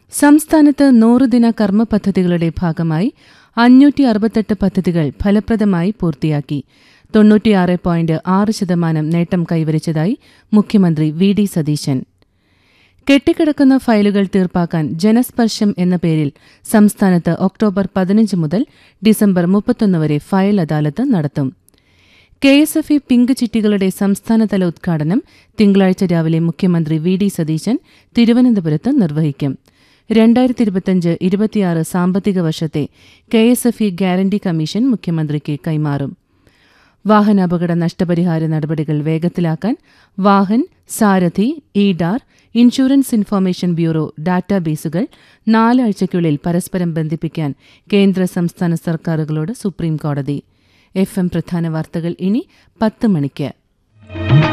സംസ്ഥാനത്ത് നൂറുദിന കർമ്മ പദ്ധതികളുടെ ഭാഗമായി അഞ്ഞൂറ്റി അറുപത്തെട്ട് പദ്ധതികൾ ഫലപ്രദമായി പൂർത്തിയാക്കി തൊണ്ണൂറ്റിയാറ് പോയിന്റ് ആറ് ശതമാനം നേട്ടം കൈവരിച്ചതായി മുഖ്യമന്ത്രി വി ഡി സതീശൻ കെട്ടിക്കിടക്കുന്ന ഫയലുകൾ തീർപ്പാക്കാൻ ജനസ്പർശം എന്ന പേരിൽ സംസ്ഥാനത്ത് ഒക്ടോബർ പതിനഞ്ച് മുതൽ ഡിസംബർ മുപ്പത്തൊന്ന് വരെ ഫയൽ അദാലത്ത് നടത്തും K S F E pink ചിട്ടികളുടെ സംസ്ഥാനതല ഉദ്ഘാടനം തിങ്കളാഴ്ച രാവിലെ മുഖ്യമന്ത്രി വി ഡി സതീശൻ തിരുവനന്തപുരത്ത് നിർവഹിക്കും രണ്ടായിരത്തി ഇരുപത്തിയഞ്ച് ഇരുപത്തിയാറ് സാമ്പത്തിക വർഷത്തെ K S F E guarantee commission മുഖ്യമന്ത്രിക്ക് കൈമാറും വാഹനാപകട നഷ്ടപരിഹാര നടപടികൾ വേഗത്തിലാക്കാൻ Vahan Sarathi eDAR insurance information bureau ഡാറ്റാബേസുകൾ നാലാഴ്ചയ്ക്കുള്ളിൽ പരസ്പരം ബന്ധിപ്പിക്കാൻ കേന്ദ്ര സംസ്ഥാന സർക്കാരുകളോട് സുപ്രീംകോടതി എഫ് എം പ്രധാന വാർത്തകൾ ഇനി പത്ത് മണിക്ക്